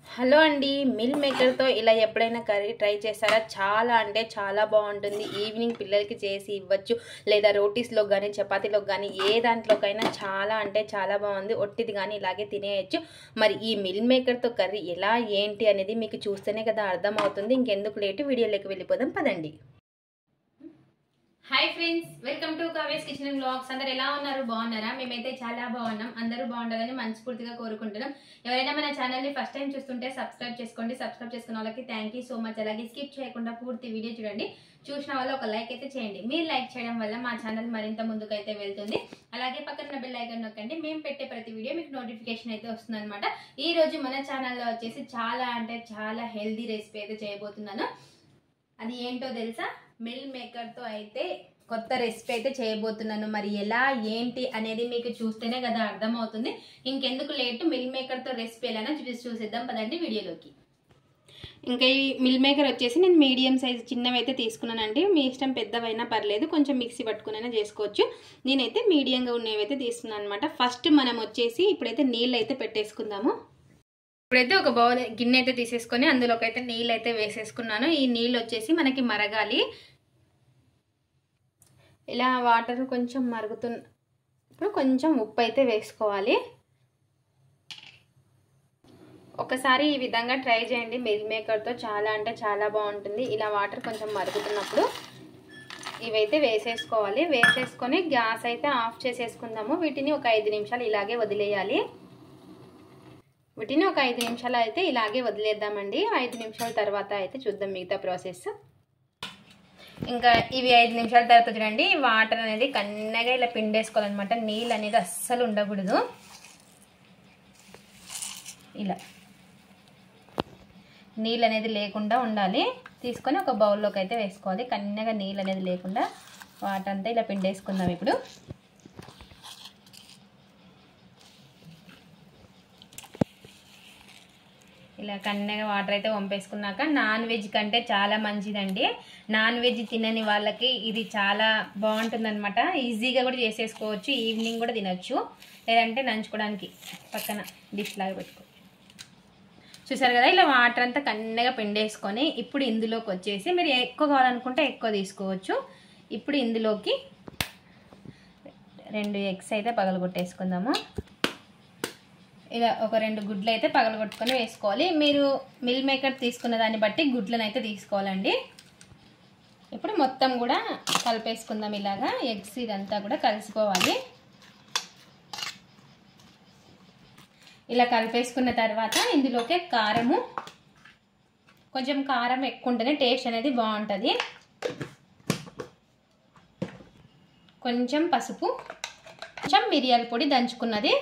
hello అండి mill మేకర్తో ఇలా ఎప్పుడైనా కర్రీ ట్రై చేస్తారా చాలా అంటే చాలా బాగుంటుంది ఈవినింగ్ పిల్లలకి చేసి ఇవ్వచ్చు లేదా రోటీస్లో కానీ చపాతీలో కానీ ఏ దాంట్లోకైనా చాలా అంటే చాలా బాగుంది ఒట్టిది కానీ ఇలాగే తినేయచ్చు మరి ఈ మిల్ మేకర్తో కర్రీ ఎలా ఏంటి అనేది మీకు చూస్తేనే కదా అర్థమవుతుంది ఇంకెందుకు లేటు వీడియోలోకి వెళ్ళిపోదాం పదండి hi friends welcome to Kave's kitchen and blogs అందరు ఎలా ఉన్నారు బాగున్నారా మేమైతే చాలా బాగున్నాం అందరూ బాగుండాలని మనస్ఫూర్తిగా కోరుకుంటున్నాం ఎవరైనా మన ఛానల్ని ఫస్ట్ టైం చూస్తుంటే సబ్స్క్రైబ్ చేసుకోండి సబ్స్క్రైబ్ చేసుకున్న వాళ్ళకి థ్యాంక్ యూ సో మచ్ అలాగే స్కిప్ చేయకుండా పూర్తి వీడియో చూడండి చూసిన వాళ్ళు ఒక లైక్ అయితే చేయండి మీరు లైక్ చేయడం వల్ల మా ఛానల్ మరింత ముందుకు అయితే వెళ్తుంది అలాగే పక్కన బెల్ ఐకాన్ నొక్కండి మేము పెట్టే ప్రతి వీడియో మీకు నోటిఫికేషన్ అయితే వస్తుంది అనమాట ఈ రోజు మన ఛానల్లో వచ్చేసి చాలా అంటే చాలా హెల్దీ రెసిపీ అయితే చేయబోతున్నాను అది ఏంటో తెలుసా మిల్ మేకర్తో అయితే కొత్త రెసిపీ అయితే చేయబోతున్నాను మరి ఎలా ఏంటి అనేది మీకు చూస్తేనే కదా అర్థమవుతుంది ఇంకెందుకు లేట్ మిల్ మేకర్తో రెసిపీ ఎలా చూసి చూసేద్దాం పదండి వీడియోలోకి ఇంకా ఈ మిల్ మేకర్ వచ్చేసి నేను మీడియం సైజ్ చిన్నవి అయితే తీసుకున్నానండి మీ ఇష్టం పెద్దవైనా పర్లేదు కొంచెం మిక్సీ పట్టుకునైనా చేసుకోవచ్చు నేనైతే మీడియంగా ఉన్నవి అయితే తీసుకున్నాను అనమాట ఫస్ట్ మనం వచ్చేసి ఇప్పుడైతే నీళ్ళు అయితే పెట్టేసుకుందాము ఇప్పుడైతే ఒక బౌల్ గిన్నె అయితే తీసేసుకొని అందులోకి అయితే నీళ్ళు అయితే వేసేసుకున్నాను ఈ నీళ్ళు వచ్చేసి మనకి మరగాలి ఇలా వాటర్ కొంచెం మరుగుతున్న ఇప్పుడు కొంచెం ఉప్పు అయితే వేసుకోవాలి ఒకసారి ఈ విధంగా ట్రై చేయండి మిల్ మేకర్తో చాలా అంటే చాలా బాగుంటుంది ఇలా వాటర్ కొంచెం మరుగుతున్నప్పుడు ఇవైతే వేసేసుకోవాలి వేసేసుకొని గ్యాస్ అయితే ఆఫ్ చేసేసుకుందాము వీటిని ఒక ఐదు నిమిషాలు ఇలాగే వదిలేయాలి వీటిని ఒక ఐదు నిమిషాలు అయితే ఇలాగే వదిలేద్దామండి ఐదు నిమిషాల తర్వాత అయితే చూద్దాం మిగతా ప్రాసెస్ ఇంకా ఇవి ఐదు నిమిషాల తర్వాత చూడండి వాటర్ అనేది కన్నగా ఇలా పిండేసుకోవాలన్నమాట నీళ్ళు అనేది అస్సలు ఉండకూడదు ఇలా నీళ్ళు అనేది లేకుండా ఉండాలి తీసుకొని ఒక బౌల్లోకి అయితే వేసుకోవాలి కన్నగా నీళ్ళు అనేది లేకుండా వాటర్ అంతా ఇలా పిండేసుకుందాం ఇప్పుడు ఇలా కన్నగా వాటర్ అయితే వంపేసుకున్నాక నాన్ వెజ్ కంటే చాలా మంచిదండి నాన్ వెజ్ తినని వాళ్ళకి ఇది చాలా బాగుంటుందన్నమాట ఈజీగా కూడా చేసేసుకోవచ్చు ఈవినింగ్ కూడా తినొచ్చు లేదంటే నంచుకోవడానికి పక్కన డిష్ లాగా పెట్టుకోవచ్చు చూసారు కదా ఇలా వాటర్ అంతా కన్నగా పిండేసుకొని ఇప్పుడు ఇందులోకి వచ్చేసి మీరు ఎక్కువ కావాలనుకుంటే ఎక్కువ తీసుకోవచ్చు ఇప్పుడు ఇందులోకి రెండు ఎగ్స్ అయితే పగలగొట్టేసుకుందాము ఇలా ఒక రెండు గుడ్లు అయితే పగలగొట్టుకొని వేసుకోవాలి మీరు మిల్ మేకర్ తీసుకున్న దాన్ని బట్టి గుడ్లను అయితే తీసుకోవాలండి ఇప్పుడు మొత్తం కూడా కలిపేసుకుందాం ఇలాగా ఎగ్స్ ఇదంతా కూడా కలిసిపోవాలి ఇలా కలిపేసుకున్న తర్వాత ఇందులోకి కారము కొంచెం కారం ఎక్కువ ఉంటేనే టేస్ట్ అనేది బాగుంటుంది కొంచెం పసుపు కొంచెం మిరియాల పొడి దంచుకున్నది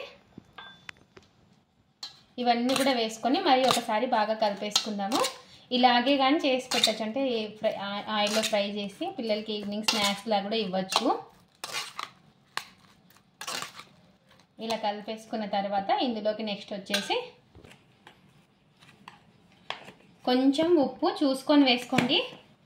ఇవన్నీ కూడా వేసుకొని మరి ఒకసారి బాగా కలిపేసుకుందాము ఇలాగే కానీ చేసి పెట్టచ్చు అంటే ఫ్రై ఆయిల్లో ఫ్రై చేసి పిల్లలకి ఈవినింగ్ స్నాక్స్ లా కూడా ఇవ్వచ్చు ఇలా కలిపేసుకున్న తర్వాత ఇందులోకి నెక్స్ట్ వచ్చేసి కొంచెం ఉప్పు చూసుకొని వేసుకోండి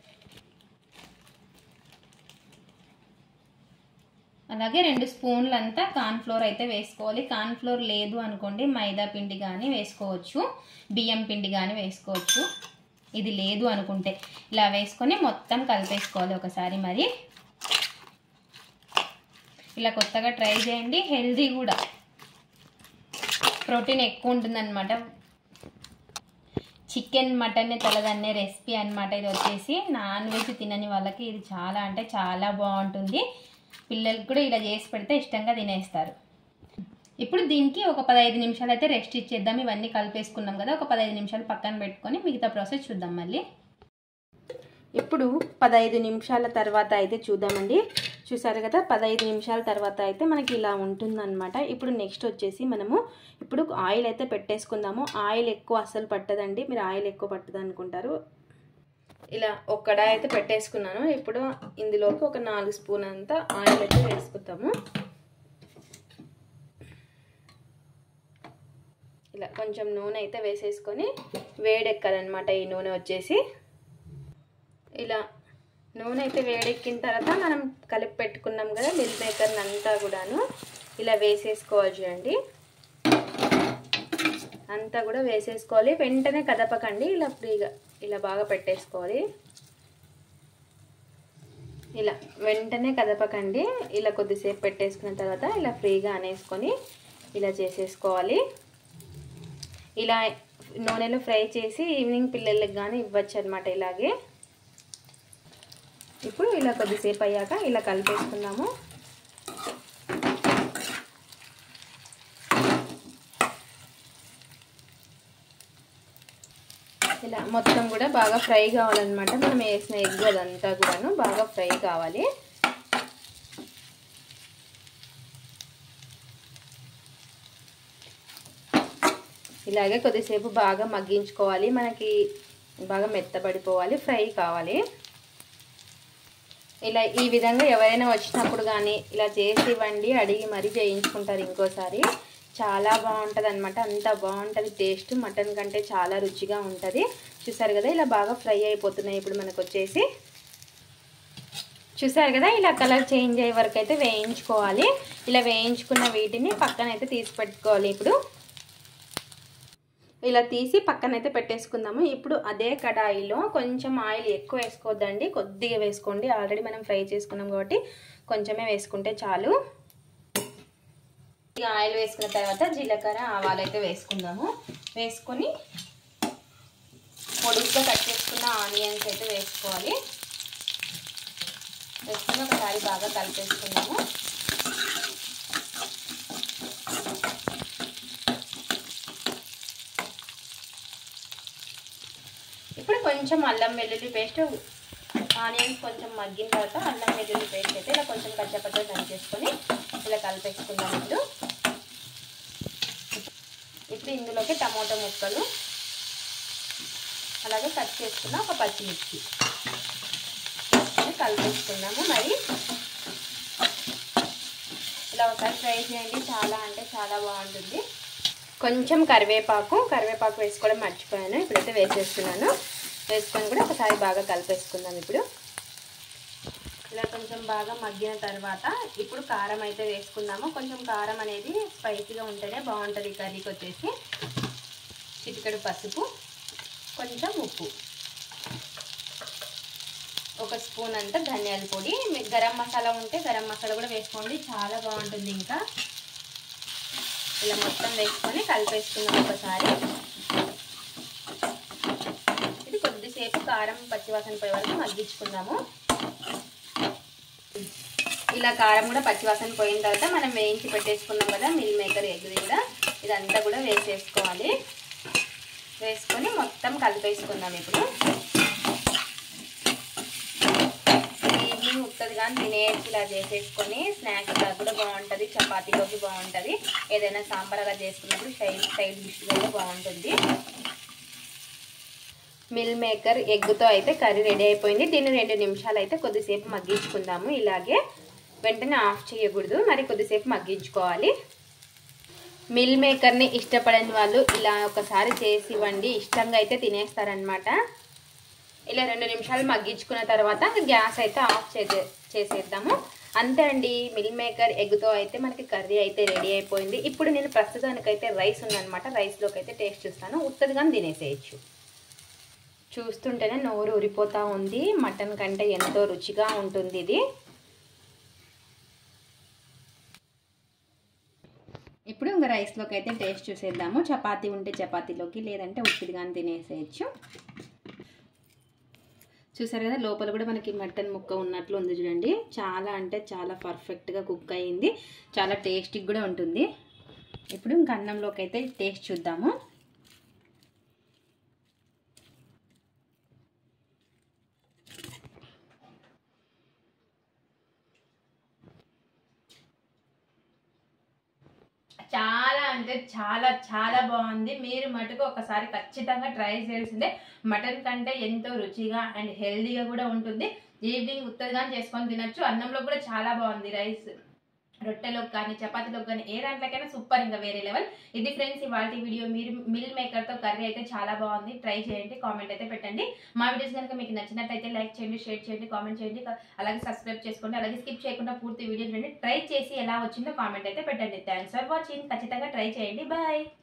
అలాగే రెండు స్పూన్లు అంతా కార్న్ఫ్లోర్ అయితే వేసుకోవాలి కార్న్ఫ్లోర్ లేదు అనుకోండి మైదా పిండి కానీ వేసుకోవచ్చు బియ్యం పిండి కానీ వేసుకోవచ్చు ఇది లేదు అనుకుంటే ఇలా వేసుకొని మొత్తం కలిపేసుకోవాలి ఒకసారి మరి ఇలా కొత్తగా ట్రై చేయండి హెల్దీ కూడా ప్రోటీన్ ఎక్కువ ఉంటుందన్నమాట చికెన్ మటన్ తలదన్నే రెసిపీ అనమాట ఇది వచ్చేసి నాన్ వెజ్ తినని వాళ్ళకి ఇది చాలా అంటే చాలా బాగుంటుంది పిల్లలకి కూడా ఇలా చేసి పెడితే ఇష్టంగా తినేస్తారు ఇప్పుడు దీనికి ఒక పదహైదు నిమిషాలు అయితే రెస్ట్ ఇచ్చేద్దాం ఇవన్నీ కలిపేసుకున్నాం కదా ఒక పదహైదు నిమిషాలు పక్కన పెట్టుకొని మిగతా ప్రాసెస్ చూద్దాం మళ్ళీ ఇప్పుడు పదహైదు నిమిషాల తర్వాత అయితే చూద్దామండి చూసారు కదా పదహైదు నిమిషాల తర్వాత అయితే మనకి ఇలా ఉంటుందన్నమాట ఇప్పుడు నెక్స్ట్ వచ్చేసి మనము ఇప్పుడు ఆయిల్ అయితే పెట్టేసుకుందాము ఆయిల్ ఎక్కువ అస్సలు పట్టదండి మీరు ఆయిల్ ఎక్కువ పట్టదు అనుకుంటారు ఇలా ఒక్కడ అయితే పెట్టేసుకున్నాను ఇప్పుడు ఇందులోకి ఒక నాలుగు స్పూన్ అంతా ఆయిల్ అయితే వేసుకుంటాము ఇలా కొంచెం నూనె అయితే వేసేసుకొని వేడెక్కాలన్నమాట ఈ నూనె వచ్చేసి ఇలా నూనె అయితే వేడెక్కిన తర్వాత మనం కలిపి పెట్టుకున్నాం కదా మిల్ మేకర్ని అంతా కూడాను ఇలా వేసేసుకోవాలి చూడండి అంతా కూడా వేసేసుకోవాలి వెంటనే కదపకండి ఇలా ఫ్రీగా ఇలా బాగా పెట్టేసుకోవాలి ఇలా వెంటనే కదపకండి ఇలా కొద్దిసేపు పెట్టేసుకున్న తర్వాత ఇలా ఫ్రీగా అనేసుకొని ఇలా చేసేసుకోవాలి ఇలా నూనెలో ఫ్రై చేసి ఈవినింగ్ పిల్లలకి కానీ ఇవ్వచ్చు అనమాట ఇలాగే ఇప్పుడు ఇలా కొద్దిసేపు అయ్యాక ఇలా కలిపేసుకుందాము ఇలా మొత్తం కూడా బాగా ఫ్రై కావాలన్నమాట మనం వేసిన ఎగ్ అదంతా కూడాను బాగా ఫ్రై కావాలి ఇలాగే కొద్దిసేపు బాగా మగ్గించుకోవాలి మనకి బాగా మెత్తబడిపోవాలి ఫ్రై కావాలి ఇలా ఈ విధంగా ఎవరైనా వచ్చినప్పుడు కానీ ఇలా చేసి ఇవ్వండి అడిగి మరీ చేయించుకుంటారు ఇంకోసారి చాలా బాగుంటుంది అనమాట అంత బాగుంటుంది టేస్ట్ మటన్ కంటే చాలా రుచిగా ఉంటుంది చూసారు కదా ఇలా బాగా ఫ్రై అయిపోతున్నాయి ఇప్పుడు మనకు వచ్చేసి చూసారు కదా ఇలా కలర్ చేంజ్ అయ్యే వరకు అయితే వేయించుకోవాలి ఇలా వేయించుకున్న వీటిని పక్కన అయితే తీసి పెట్టుకోవాలి ఇప్పుడు ఇలా తీసి పక్కన అయితే పెట్టేసుకుందాము ఇప్పుడు అదే కడాయిలో కొంచెం ఆయిల్ ఎక్కువ వేసుకోవద్దండి కొద్దిగా వేసుకోండి ఆల్రెడీ మనం ఫ్రై చేసుకున్నాం కాబట్టి కొంచెమే వేసుకుంటే చాలు ఇక ఆయిల్ వేసుకున్న తర్వాత జీలకర్ర ఆవాలు అయితే వేసుకుందాము వేసుకొని పొడుగ్గా కట్ చేసుకున్న ఆనియన్స్ అయితే వేసుకోవాలి వేసుకొని ఒకసారి బాగా కలిపేసుకుందాము ఇప్పుడు కొంచెం అల్లం వెల్లుల్లి పేస్ట్ ఆనియన్స్ కొంచెం మగ్గిన తర్వాత అల్లం వెల్లుల్లి పేస్ట్ అయితే ఇలా కొంచెం కచ్చపచ్చ దంచేసుకొని ఇలా కలిపేసుకుందాం ఇప్పుడు ఇప్పుడు ఇందులోకి టమాటో ముక్కలు అలాగే కట్ చేసుకున్న ఒక పచ్చిమిర్చి కలిపేసుకున్నాము మరి ఇలా ఒకసారి ఫ్రై చేయండి చాలా అంటే చాలా బాగుంటుంది కొంచెం కరివేపాకు కరివేపాకు వేసుకోవడం మర్చిపోయాను ఇప్పుడైతే వేసేస్తున్నాను వేసుకొని కూడా ఒకసారి బాగా కలిపేసుకుందాం ఇప్పుడు ఇలా కొంచెం బాగా మగ్గిన తర్వాత ఇప్పుడు కారం అయితే వేసుకుందాము కొంచెం కారం అనేది స్పైసీగా ఉంటేనే బాగుంటుంది కర్రీకి వచ్చేసి చిటికెడు పసుపు కొంచెం ఉప్పు ఒక స్పూన్ అంతా ధనియాల పొడి గరం మసాలా ఉంటే గరం మసాలా కూడా వేసుకోండి చాలా బాగుంటుంది ఇంకా ఇలా మొత్తం వేసుకొని కలిపేసుకుందాం ఒకసారి ఇది కొద్దిసేపు కారం పచ్చివాసన పోయే వరకు మగ్గించుకుందాము ఇలా కారం కూడా పచ్చివాసన పోయిన తర్వాత మనం వేయించి పెట్టేసుకున్నాం కదా మిల్ మేకర్ ఎగ్ది కూడా ఇదంతా కూడా వేసేసుకోవాలి వేసుకొని మొత్తం కలిపేసుకుందాం ఇప్పుడు ఈవినింగ్ ఉత్తది కానీ తినేసి ఇలా చేసేసుకొని స్నాక్స్ లాగా కూడా బాగుంటుంది చపాతీలోకి బాగుంటుంది ఏదైనా సాంబార్ అలా చేసుకున్నప్పుడు సైడ్ సైడ్ డిష్గా కూడా బాగుంటుంది మిల్ మేకర్ ఎగ్తో అయితే కర్రీ రెడీ అయిపోయింది దీన్ని రెండు నిమిషాలు అయితే కొద్దిసేపు మగ్గించుకుందాము ఇలాగే వెంటనే ఆఫ్ చేయకూడదు మరి కొద్దిసేపు మగ్గించుకోవాలి మిల్ మేకర్ని ఇష్టపడని వాళ్ళు ఇలా ఒకసారి చేసి ఇవ్వండి ఇష్టంగా అయితే తినేస్తారనమాట ఇలా రెండు నిమిషాలు మగ్గించుకున్న తర్వాత గ్యాస్ అయితే ఆఫ్ చేసే చేసేద్దాము అంతే అండి మిల్ మేకర్ ఎగ్తో అయితే మనకి కర్రీ అయితే రెడీ అయిపోయింది ఇప్పుడు నేను ప్రస్తుతానికైతే రైస్ ఉందనమాట రైస్లోకి అయితే టేస్ట్ చూస్తాను ఉత్తదిగా తినేసేయచ్చు చూస్తుంటేనే నోరు ఉరిపోతూ ఉంది మటన్ కంటే ఎంతో రుచిగా ఉంటుంది ఇది ఇప్పుడు ఇంకా రైస్లోకి అయితే టేస్ట్ చూసేద్దాము చపాతీ ఉంటే చపాతీలోకి లేదంటే ఉత్తిదిగా తినేసేయచ్చు చూసారు కదా లోపల కూడా మనకి మటన్ ముక్క ఉన్నట్లు ఉంది చూడండి చాలా అంటే చాలా పర్ఫెక్ట్గా కుక్ అయ్యింది చాలా టేస్టీగా కూడా ఉంటుంది ఇప్పుడు ఇంకా అన్నంలోకి అయితే టేస్ట్ చూద్దాము చాలా అంటే చాలా చాలా బాగుంది మీరు మటుకు ఒకసారి ఖచ్చితంగా ట్రై చేయాల్సిందే మటన్ కంటే ఎంతో రుచిగా అండ్ హెల్దీగా కూడా ఉంటుంది ఈవినింగ్ ఉత్తదిగా చేసుకొని తినొచ్చు అన్నంలో కూడా చాలా బాగుంది రైస్ రొట్టెలోకి కానీ చపాతీలోకి కానీ ఏ దాంట్లోకైనా సూపర్ ఇంకా వేరే లెవెల్ ఇది ఫ్రెండ్స్ ఇవాళ వీడియో మీరు మిల్ మేకర్తో కర్రీ అయితే చాలా బాగుంది ట్రై చేయండి కామెంట్ అయితే పెట్టండి మా వీడియోస్ కనుక మీకు నచ్చినట్టయితే లైక్ చేయండి షేర్ చేయండి కామెంట్ చేయండి అలాగే సబ్స్క్రైబ్ చేసుకోండి అలాగే స్కిప్ చేయకుండా పూర్తి వీడియో చూడండి ట్రై చేసి ఎలా వచ్చిందో కామెంట్ అయితే పెట్టండి థ్యాంక్స్ ఫర్ వాచింగ్ ఖచ్చితంగా ట్రై చేయండి బాయ్